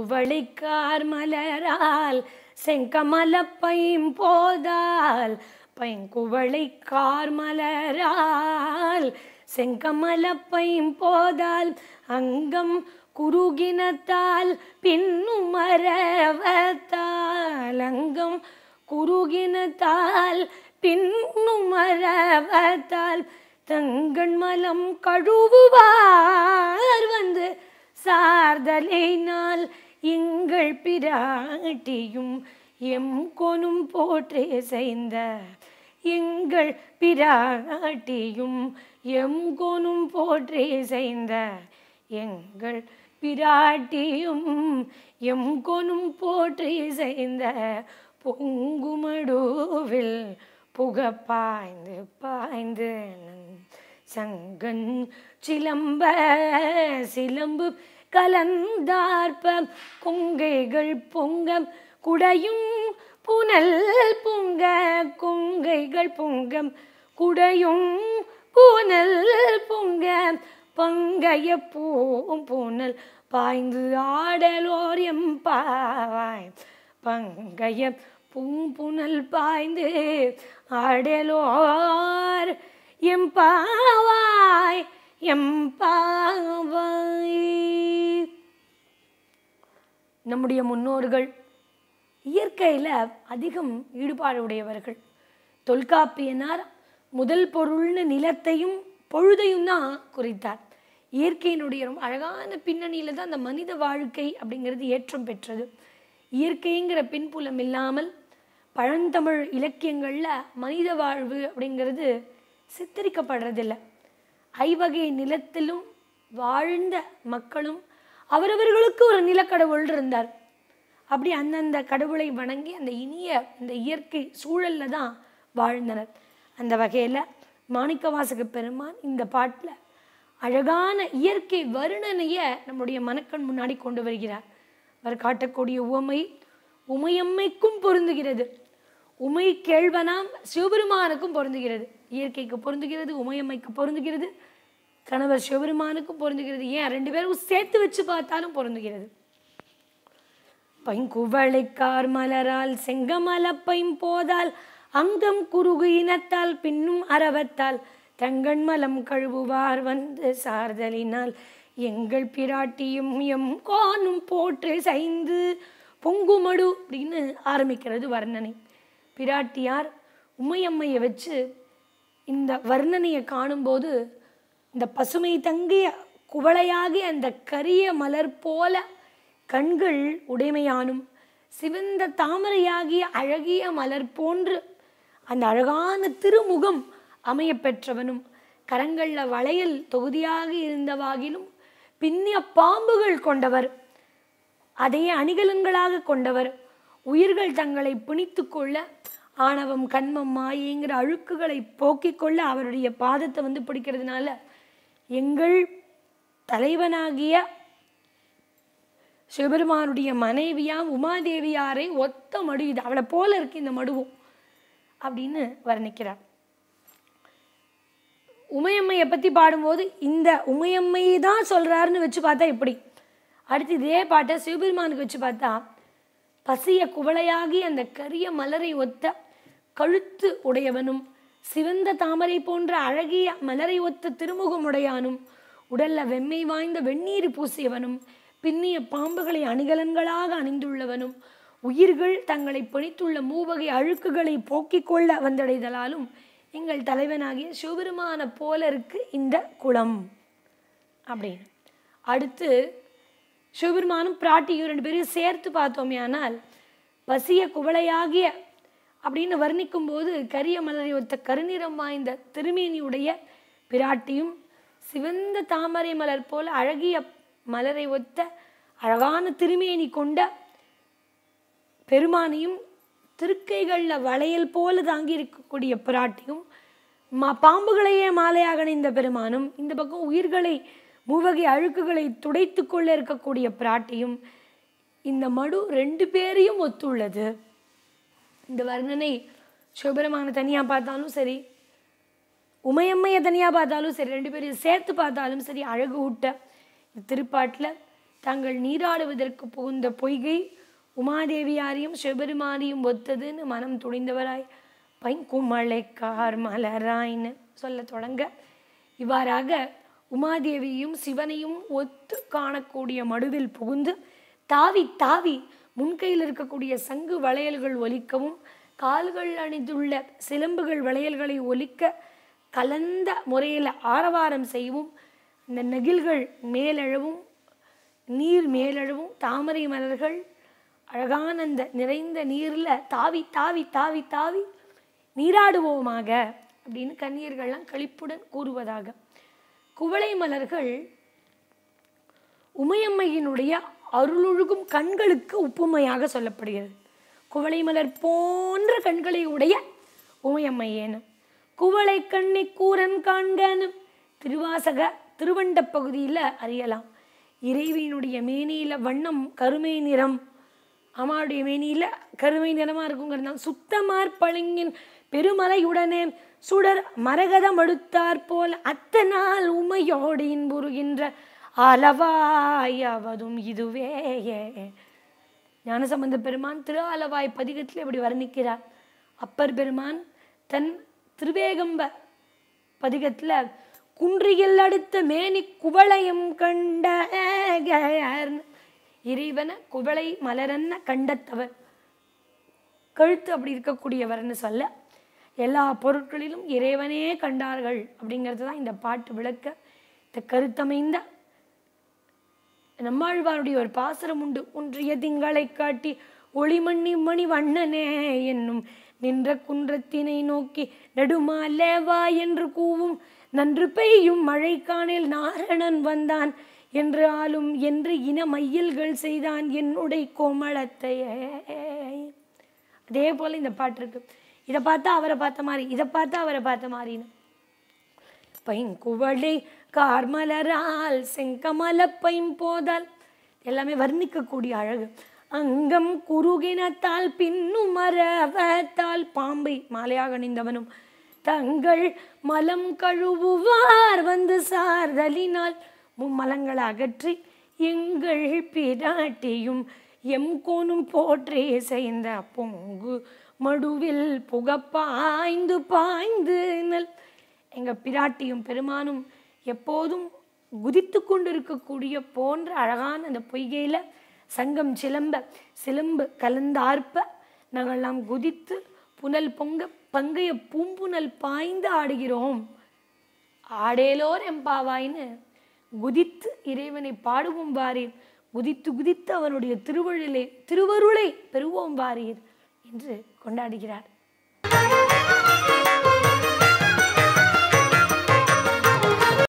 பைங்குவளைக்கார் மலரால் செங்கமலப்பையும் போதால் பைங்குவளைக்கார் மலரால் செங்கமலப்பையும் போதால் அங்கம் குறுகினத்தால் பின்னும் மரவத்தால் அங்கம் குறுகினத்தால் பின்னும் மரவத்தால் தங்கண் மலம் கழுவுவார் வந்து சார்தலினால் எங்கள் பிராட்டியும் எம் கொனும் போற்றே செய்த எங்கள் பிராட்டியும் எம் கொனும் போற்றே செய்த எங்கள் பிராட்டியும் எம் கொனும் போற்றி செய்த பொங்குமடுவில் புக பாய்ந்து பாய்ந்து சங்கன் சிலம்ப சிலம்பு கலந்தார்ப்ப கொங்கைகள் பொங்க குடையும் புனல் பொங்க கொங்கைகள் பொங்கம் குடையும் புனல் பொங்க பங்கைய பூம்புனல் பாய்ந்து ஆடலோர் எம்பாவாய் பங்கைய பூம்புனல் பாய்ந்து ஆடலோர் எம்பாவாய் எம்பாவாய் நம்முடைய முன்னோர்கள் இயற்கையில் அதிகம் ஈடுபாடு உடையவர்கள் தொல்காப்பியனார் முதல் பொருள்னு நிலத்தையும் பொழுதையும் தான் குறித்தார் இயற்கையினுடைய ரொம்ப அழகான பின்னணியில் தான் அந்த மனித வாழ்க்கை அப்படிங்கிறது ஏற்றம் பெற்றது இயற்கைங்கிற பின்புலம் இல்லாமல் பழந்தமிழ் இலக்கியங்களில் மனித வாழ்வு அப்படிங்கிறது சித்தரிக்கப்படுறதில்லை ஐவகை நிலத்திலும் வாழ்ந்த மக்களும் அவரவர்களுக்கு ஒரு நிலக்கடவுள் இருந்தார் அப்படி அந்தந்த கடவுளை வணங்கி அந்த இனிய இந்த இயற்கை சூழலில் தான் வாழ்ந்தனர் அந்த வகையில் மாணிக்கவாசக பெருமான் இந்த பாட்டில் அழகான இயற்கை வருணனையை நம்முடைய மனக்கண் முன்னாடி கொண்டு வருகிறார் அவர் காட்டக்கூடிய உவமை உமையம்மைக்கும் பொருந்துகிறது உமை கேழ்வனாம் சிவபெருமானுக்கும் பொருந்துகிறது இயற்கைக்கு பொருந்துகிறது உமையம்மைக்கு பொருந்துகிறது கணவர் சிவபெருமானுக்கும் பொருந்துகிறது ஏன் ரெண்டு பேரும் சேர்த்து வச்சு பார்த்தாலும் பொருந்துகிறது பைங்குவளைக்கார் மலரால் செங்கமலப்பையும் போதால் அங்கம் குறுகு இனத்தால் பின்னும் அரவத்தால் தங்கண் மலம் கழுவுவார் வந்து சார்தலினால் எங்கள் பிராட்டியும் எம் கோனும் போற்று சைந்து பொங்குமடு அப்படின்னு ஆரம்பிக்கிறது வர்ணனை பிராட்டியார் உமையம்மையை வச்சு இந்த வர்ணனையை காணும்போது இந்த பசுமை தங்கிய குவளையாகிய அந்த கரிய மலர் போல கண்கள் உடைமையானும் சிவந்த தாமரையாகிய அழகிய மலர் போன்று அந்த அழகான திருமுகம் அமைய பெற்றவனும் கரங்களில் வளையல் தொகுதியாக இருந்தவாகிலும் பின்னிய பாம்புகள் கொண்டவர் அதையே அணிகலன்களாக கொண்டவர் உயிர்கள் தங்களை பிணித்து கொள்ள ஆணவம் கண்மம் மாயைங்கிற அழுக்குகளை போக்கிக் கொள்ள அவருடைய பாதத்தை வந்து பிடிக்கிறதுனால எங்கள் தலைவனாகிய சிவபெருமானுடைய மனைவியாம் உமாதேவியாரை ஒத்த மடு இது அவளை போல இருக்கு இந்த மடுவும் அப்படின்னு வர்ணிக்கிறார் உமையம்மையை பற்றி பாடும்போது இந்த உமையம்மையை தான் சொல்கிறாருன்னு வச்சு பார்த்தா இப்படி அடுத்து இதே பாட்டை சிவபெருமானுக்கு வச்சு பார்த்தா பசிய குவளையாகி அந்த கரிய மலரை ஒத்த கழுத்து உடையவனும் சிவந்த தாமரை போன்ற அழகிய மலரை ஒத்த திருமுகமுடையானும் உடல்ல வெம்மை வாய்ந்த வெந்நீர் பூசியவனும் பின்னிய பாம்புகளை அணிகலன்களாக அணிந்துள்ளவனும் உயிர்கள் தங்களை பிணித்துள்ள மூவகை அழுக்குகளை போக்கிக் கொள்ள வந்தடைதலாலும் எங்கள் தலைவனாகிய சிவபெருமான போல இருக்கு இந்த குளம் அப்படின்னு அடுத்து சிவபெருமானும் பிராட்டியும் ரெண்டு பேரையும் சேர்த்து பார்த்தோமே ஆனால் பசிய குவளையாகிய அப்படின்னு வர்ணிக்கும் போது கரிய மலரை ஒத்த கருநிறம் வாய்ந்த திருமேனியுடைய பிராட்டியும் சிவந்த தாமரை மலர் போல அழகிய மலரை ஒத்த அழகான திருமேனி கொண்ட பெருமானையும் திருக்கைகளில் வளையல் போல தாங்கி இருக்கக்கூடிய பிராட்டியும் மா பாம்புகளையே மாலையாக அணிந்த பெருமானும் இந்த பக்கம் உயிர்களை மூவகை அழுக்குகளை துடைத்து கொள்ள இருக்கக்கூடிய பிராட்டியும் இந்த மடு ரெண்டு பேரையும் ஒத்துள்ளது இந்த வர்ணனை சிவபெருமானை தனியாக பார்த்தாலும் சரி உமையம்மையை தனியாக பார்த்தாலும் சரி ரெண்டு பேரையும் சேர்த்து பார்த்தாலும் சரி அழகு ஊட்ட இந்த திருப்பாட்டில் தாங்கள் நீராடுவதற்கு புகுந்த பொய்கை உமாதேவியாரையும் சிவபெருமானையும் ஒத்ததுன்னு மனம் துணிந்தவராய் பைங்குமழைக்கார் மலராய்ன்னு சொல்ல தொடங்க இவ்வாறாக உமாதேவியும் சிவனையும் ஒத்து காணக்கூடிய மடுவில் புகுந்து தாவி தாவி முன்கையில் இருக்கக்கூடிய சங்கு வளையல்கள் ஒலிக்கவும் கால்கள் அணிந்துள்ள சிலம்புகள் வளையல்களை ஒலிக்க கலந்த முறையில் ஆரவாரம் செய்யவும் இந்த நெகிழ்கள் மேலெழவும் நீர் மேலெழவும் தாமரை மலர்கள் அழகான அந்த நிறைந்த நீரில் தாவி தாவி தாவி தாவி நீராடுவோமாக அப்படின்னு கன்னியர்கள்லாம் களிப்புடன் கூறுவதாக குவளை மலர்கள் உமையம்மையினுடைய அருளொழுகும் கண்களுக்கு ஒப்புமையாக சொல்லப்படுகிறது குவளை மலர் போன்ற கண்களை உடைய உமையம்மையேனும் குவளை கண்ணி கூரன் காண்கனும் திருவாசக திருவண்ட பகுதியில் அறியலாம் இறைவியினுடைய மேனியில வண்ணம் கருமை நிறம் அம்மாவுடைய மேனியில கருமை நிறமா இருக்குங்கிறதுனால சுத்தமார் பளிங்கின் பெருமலையுடனே சுடர் மரகதம் அடுத்தாற் போல் அத்தனால் உமையோடு இன்புறுகின்ற அளவாயாவதும் இதுவே ஞானசம்பந்த பெருமான் திரு ஆலவாய் பதிகத்தில் இப்படி வர்ணிக்கிறார் அப்பர் பெருமான் தன் திருவேகம்ப பதிகத்தில் குன்றியில் அடுத்த மேனி குவளையும் கண்ட இறைவன குவளை மலரன்ன கண்டத்தவர் கழுத்து அப்படி இருக்கக்கூடியவர்னு சொல்ல எல்லா பொருட்களிலும் இறைவனே கண்டார்கள் அப்படிங்கிறது தான் இந்த பாட்டு விளக்க இந்த கருத்தமைந்த நம்மாழ்வாருடைய ஒரு பாசுரம் உண்டு ஒன்றிய திங்களை காட்டி ஒளிமண்ணி மணி வண்ணனே என்னும் நின்ற குன்றத்தினை நோக்கி நெடுமாலே வா என்று கூவும் நன்று பெய்யும் மழை காணில் நாரணன் வந்தான் என்று ஆளும் என்று இன மையல்கள் செய்தான் என்னுடைய கோமளத்தையே அதே போல இந்த பாட்டு இருக்கு இதை பார்த்தா அவரை பார்த்த மாதிரி இதை பார்த்தா அவரை பார்த்த மாதிரின்னு பைங்குவளை கார்மலரால் செங்கமல பைம்போதால் எல்லாமே வர்ணிக்கக்கூடிய அழகு அங்கம் குறுகினத்தால் பின்னும் மரவத்தால் பாம்பை மாலையாக அணிந்தவனும் தங்கள் மலம் கழுவுவார் வந்து சார்தலினால் மும்மலங்களை அகற்றி எங்கள் பிராட்டியும் எம் கோனும் போற்றே செய்த பொங்கு மடுவில் புகப்பாய்ந்து பாய்ந்து நல் எங்க பிராட்டியும் பெருமானும் எப்போதும் குதித்து கொண்டிருக்கக்கூடிய போன்ற அழகான அந்த பொய்கையில சங்கம் சிலம்ப சிலம்பு கலந்தார்ப்ப நாங்கள்லாம் குதித்து புனல் பொங்க பங்கைய பூம்புனல் பாய்ந்து ஆடுகிறோம் ஆடேலோர் எம்பாவாய்ன்னு குதித்து இறைவனை பாடுவோம் வாரீர் குதித்து குதித்து அவனுடைய திருவருளை திருவருளை பெறுவோம் வாரீர் என்று கொண்டாடுகிறார்